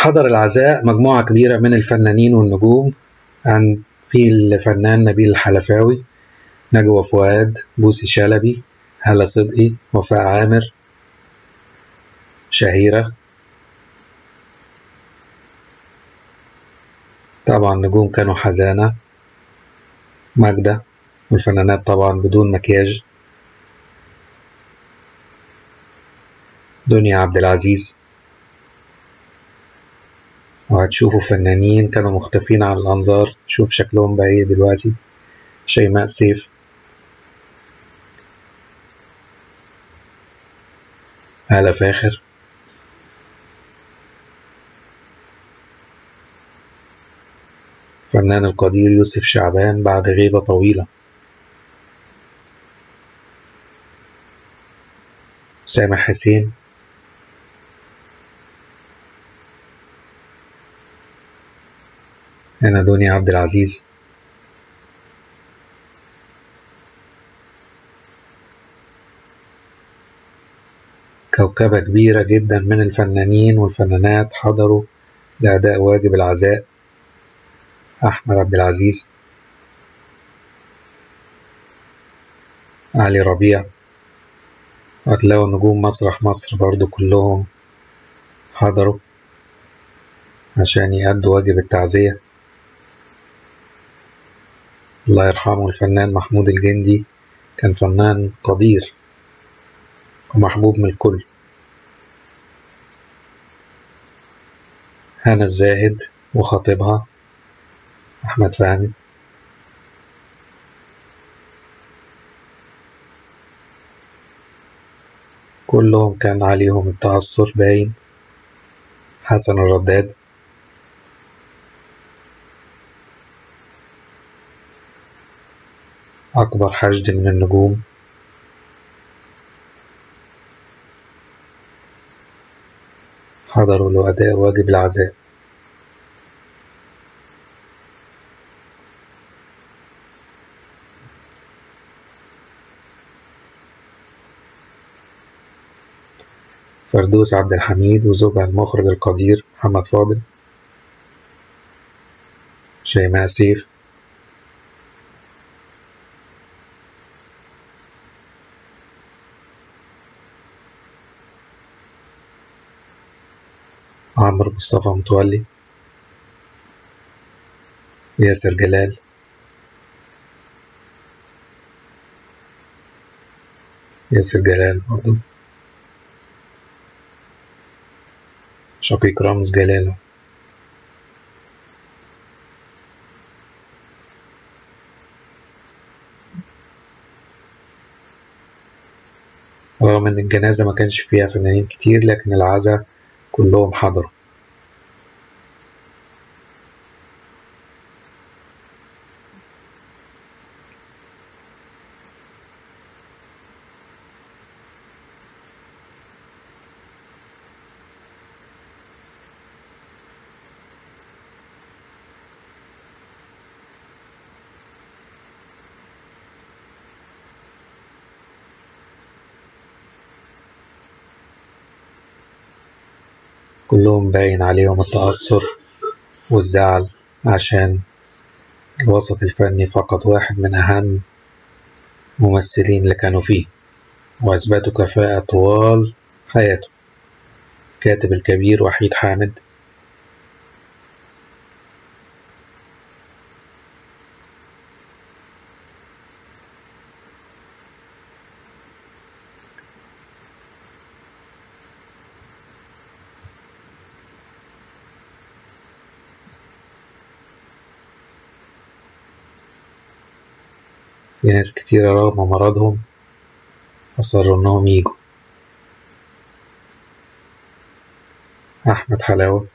حضر العزاء مجموعة كبيرة من الفنانين والنجوم عن في الفنان نبيل الحلفاوي نجوى فؤاد بوسي شلبي هالة صدقي وفاء عامر شهيرة طبعا نجوم كانوا حزانة ماجدة والفنانات طبعا بدون مكياج دنيا عبد العزيز وهتشوفوا فنانين كانوا مختفين عن الأنظار شوف شكلهم بقى ايه دلوقتي شيماء سيف هالة فاخر فنان القدير يوسف شعبان بعد غيبة طويلة سامح حسين هنا دنيا عبد العزيز كوكبة كبيرة جدا من الفنانين والفنانات حضروا لأداء واجب العزاء أحمد عبد العزيز علي ربيع هتلاقوا نجوم مسرح مصر برضو كلهم حضروا عشان يأدوا واجب التعزية الله يرحمه الفنان محمود الجندي كان فنان قدير ومحبوب من الكل هنا الزاهد وخطيبها أحمد فهمي كلهم كان عليهم التأثر باين حسن الرداد أكبر حشد من النجوم حضروا لأداء واجب العزاء فردوس عبد الحميد وزوجها المخرج القدير محمد فاضل شيماء سيف عمرو مصطفى متولي ياسر جلال ياسر جلال برضو شقيق رامز جلالة رغم إن الجنازة ما كانش فيها فنانين كتير لكن العزاء كلهم حضروا كلهم باين عليهم التأثر والزعل عشان الوسط الفني فقد واحد من أهم الممثلين اللي كانوا فيه وأثبتوا كفاءة طوال حياته كاتب الكبير وحيد حامد في ناس كتيرة رغم مرضهم أصروا إنهم يجوا أحمد حلاوة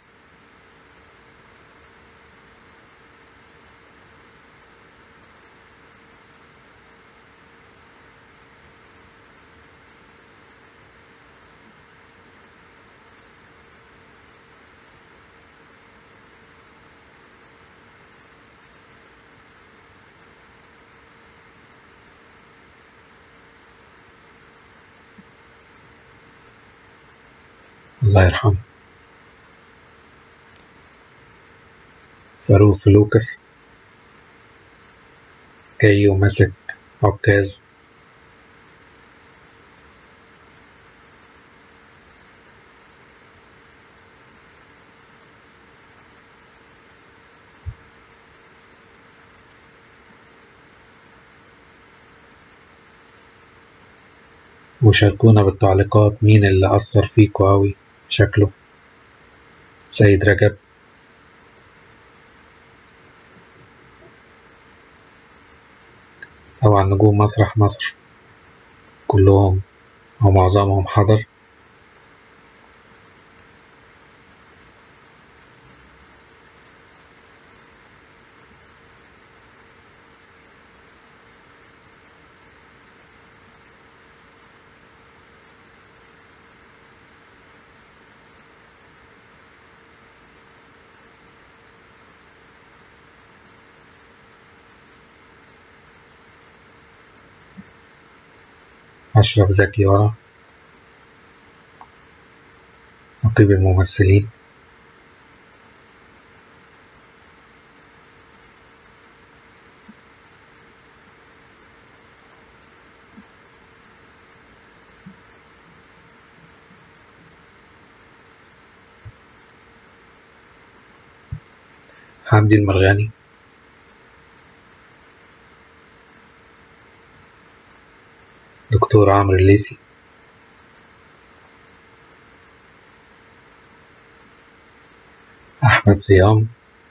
الله يرحمه فاروق فلوكس جاي وماسك عكاز وشاركونا بالتعليقات مين اللي أثر فيكوا أوي شكله سيد رجب طبعا نجوم مسرح مصر كلهم أو معظمهم حضر أشرف زكي ورا نقيب الممثلين حمدي المرغني دكتور عمرو الليثي أحمد صيام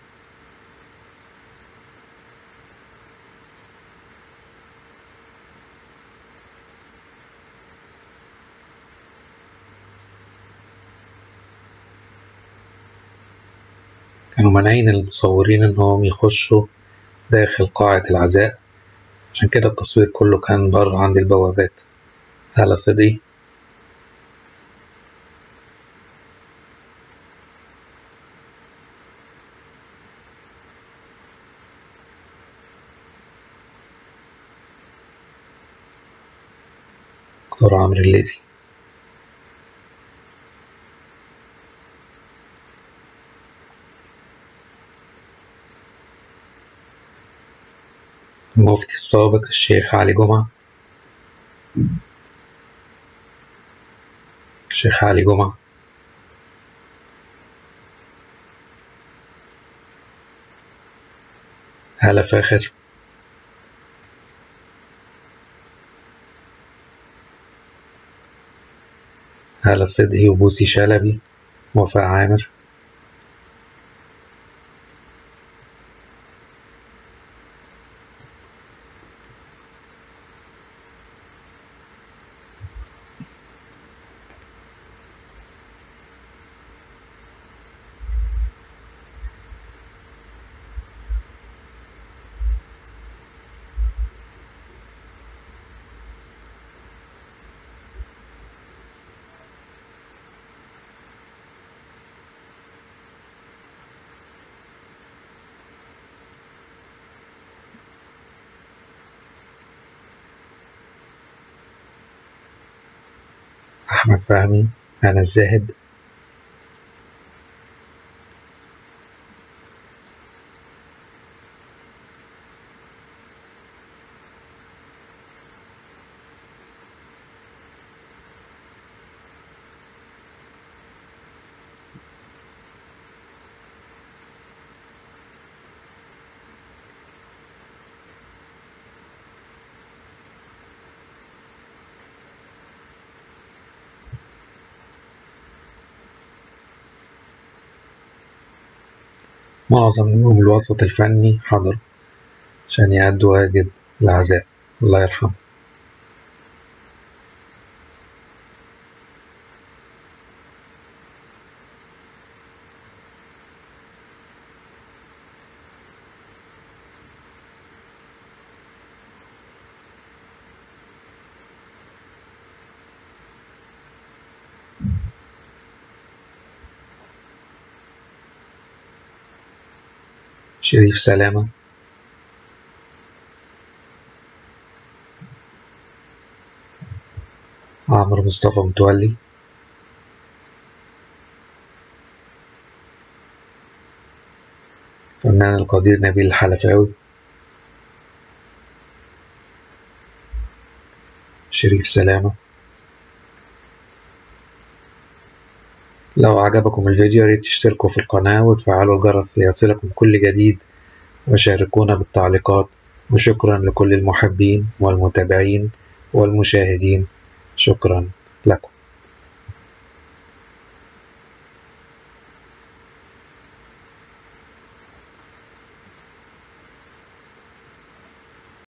كانوا مانعين المصورين إنهم يخشوا داخل قاعة العزاء عشان كده التصوير كله كان بره عند البوابات هلا صدقي دكتور عمرو الليثي المفتي السابق الشيخ علي جمعة الشيخ علي جمعة هالة فاخر هالة صدقي وبوسي شلبي وفاء عامر أحمد فهمي هنا الزاهد معظم نجوم الوسط الفني حضروا عشان يأدوا واجب العزاء الله يرحمه شريف سلامة عمرو مصطفى متولي فنان القدير نبيل الحلفاوي شريف سلامة لو عجبكم الفيديو ريت تشتركوا في القناة وتفعلوا الجرس ليصلكم كل جديد وشاركونا بالتعليقات وشكرا لكل المحبين والمتابعين والمشاهدين شكرا لكم